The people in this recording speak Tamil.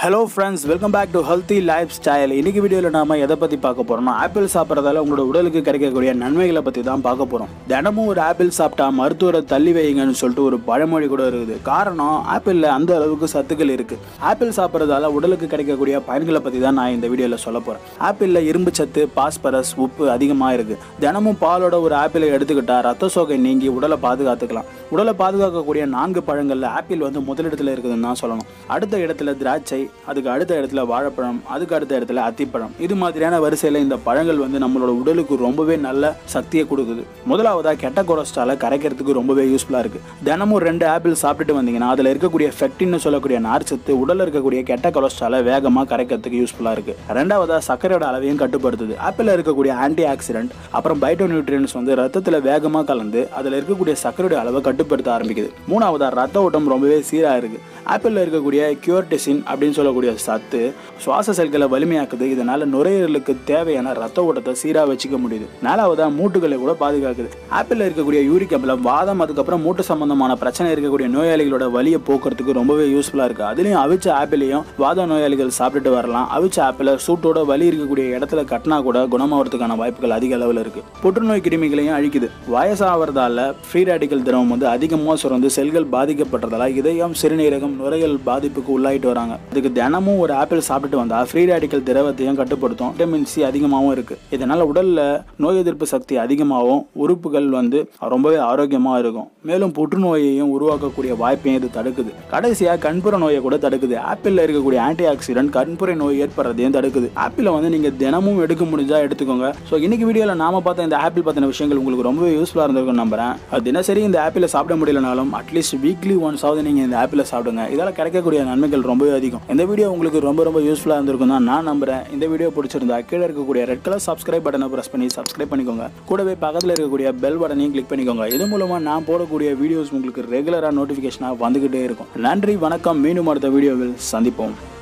hello friends welcome back to healthy lifestyle இன்னைக்கு வீடியோவில் நாம எதை பற்றி பார்க்க போறோம்னா ஆப்பிள் சாப்பிட்றதால உங்களோட உடலுக்கு கிடைக்கக்கூடிய நன்மைகளை பற்றி தான் பார்க்க போகிறோம் தினமும் ஒரு ஆப்பிள் சாப்பிட்டா மருத்துவரை தள்ளி வைங்கன்னு சொல்லிட்டு ஒரு பழமொழி கூட இருக்குது காரணம் ஆப்பிளில் அந்த அளவுக்கு சத்துக்கள் இருக்குது ஆப்பிள் சாப்பிட்றதால உடலுக்கு கிடைக்கக்கூடிய பயன்களை பற்றி தான் நான் இந்த வீடியோவில் சொல்ல போகிறேன் ஆப்பிளில் இரும்பு சத்து பாஸ்பரஸ் உப்பு அதிகமாக இருக்குது தினமும் பாலோட ஒரு ஆப்பிளை எடுத்துக்கிட்டா ரத்த சோகை நீங்கி உடலை பாதுகாத்துக்கலாம் உடலை பாதுகாக்கக்கூடிய நான்கு பழங்களில் ஆப்பிள் வந்து முதலிடத்தில் இருக்குதுன்னு தான் சொல்லணும் அடுத்த இடத்துல திராட்சை அதுக்கு அடுத்த இடத்துல வாழைப்பழம் அதுக்கு அடுத்த இடத்துல அத்திப்பழம் இது மாதிரியான வரிசையில் இந்த பழங்கள் வந்து நம்மளோட உடலுக்கு ரொம்பவே நல்ல சக்தியை கொடுக்குது முதலாவதா கெட்ட கொலஸ்ட்ராலை கரைக்கிறதுக்கு ரொம்பவே யூஸ்ஃபுல்லாக இருக்கு தினமும் ரெண்டு ஆப்பிள் சாப்பிட்டுட்டு வந்தீங்கன்னா அதில் இருக்கக்கூடிய ஃபெக்டின்னு சொல்லக்கூடிய நார்ச்சத்து உடலில் இருக்கக்கூடிய கெட்ட கொலஸ்ட்ராலை வேகமாக கரைக்கிறதுக்கு யூஸ்ஃபுல்லாக இருக்கு ரெண்டாவதா சர்க்கரையோட அளவையும் கட்டுப்படுத்துது ஆப்பிளில் இருக்கக்கூடிய ஆன்டி ஆக்சிடென்ட் அப்புறம் பைட்டோ நியூட்ரியன்ஸ் வந்து ரத்தத்தில் வேகமாக கலந்து அதில் இருக்கக்கூடிய சர்க்கரையோட அளவை கட்டுப்படுத்த ஆரம்பிக்குது மூணாவதா ரத்த ஓட்டம் ரொம்பவே சீராக இருக்கு ஆப்பிளில் இருக்கக்கூடிய கியூர்டிசின் அப்படின்னு சொல்லக்கூடிய சத்து சுவாச செல்களை வலிமையாக்குது இதனால நுரையீரலுக்கு தேவையான ரத்த ஓட்டத்தை சீராக வச்சுக்க முடியுது நாலாவதா மூட்டுகளை கூட பாதுகாக்குது ஆப்பிளில் இருக்கக்கூடிய யூரிக் அமிலம் வாதம் அதுக்கப்புறம் மூட்டு சம்பந்தமான பிரச்சனை இருக்கக்கூடிய நோயாளிகளோட வலியை போக்குறதுக்கு ரொம்பவே யூஸ்ஃபுல்லாக இருக்கு அதுலேயும் அவிச்ச ஆப்பிளையும் வாத நோயாளிகள் சாப்பிட்டுட்டு வரலாம் அவிச்ச ஆப்பிளை சூட்டோட வலி இருக்கக்கூடிய இடத்துல கட்டினா கூட குணமாகறதுக்கான வாய்ப்புகள் அதிக அளவில் இருக்கு புற்றுநோய் கிருமிகளையும் அழிக்குது வயசாகிறதால ஃப்ரீ ரேடிக்கல் திரவம் வந்து அதிகமாக சுரந்து செல்கள் பாதிக்கப்பட்டதால இதயம் சிறுநீரகம் நுரையீரல் பாதிப்புக்கு உள்ளாயிட்டு வராங்க அதுக்கு தினமும் ஒரு ஆப்பிள் சாப்பிட்டு வந்தா ஃப்ரீ ரேடிக்கல் திரவத்தையும் கட்டுப்படுத்தும் விட்டமின் சி அதிகமாகவும் இருக்கு இதனால உடல்ல நோய் எதிர்ப்பு சக்தி அதிகமாகவும் உறுப்புகள் வந்து ரொம்பவே ஆரோக்கியமாக இருக்கும் மேலும் புற்றுநோயையும் உருவாக்கக்கூடிய வாய்ப்பையும் இது தடுக்குது கடைசியா கண்புற நோயை கூட தடுக்குது ஆப்பிள்ல இருக்கக்கூடிய ஆன்டி ஆக்சிடென்ட் கண்புரை நோய் ஏற்படுறதையும் தடுக்குது ஆப்பிளை வந்து நீங்க தினமும் எடுக்க முடிஞ்சா எடுத்துக்கோங்க ஸோ இன்னைக்கு வீடியோவில் நாம பார்த்த இந்த ஆப்பிள் பத்தின விஷயங்கள் உங்களுக்கு ரொம்பவே யூஸ்ஃபுல்லாக இருந்திருக்கும் நம்புறேன் அது தினசரி இந்த ஆப்பிளை சாப்பிட முடியலனாலும் அட்லீஸ்ட் வீக்லி ஒன்ஸ் ஆகுது நீங்க இந்த ஆப்பிளை சாப்பிடுங்க இதால கிடைக்கக்கூடிய நன்மைகள் ரொம்பவே அதிகம் இந்த வீடியோ உங்களுக்கு ரொம்ப ரொம்ப யூஸ்ஃபுல்லாக இருந்திருக்கும் தான் நான் நம்புறேன் இந்த வீடியோ பிடிச்சிருந்தா கீழே இருக்கக்கூடிய ரெட் கலர் சப்ஸ்கிரைப் பட்டனை ப்ரெஸ் பண்ணி சப்ஸ்கிரைப் பண்ணிக்கோங்க கூடவே பக்கத்தில் இருக்கக்கூடிய பெல் பட்டனையும் கிளிக் பண்ணிக்கோங்க இது மூலமா நான் போடக்கூடிய வீடியோஸ் உங்களுக்கு ரெகுலராக நோட்டிஃபிகேஷனாக வந்துகிட்டே இருக்கும் நன்றி வணக்கம் மீண்டும் அடுத்த வீடியோவில் சந்திப்போம்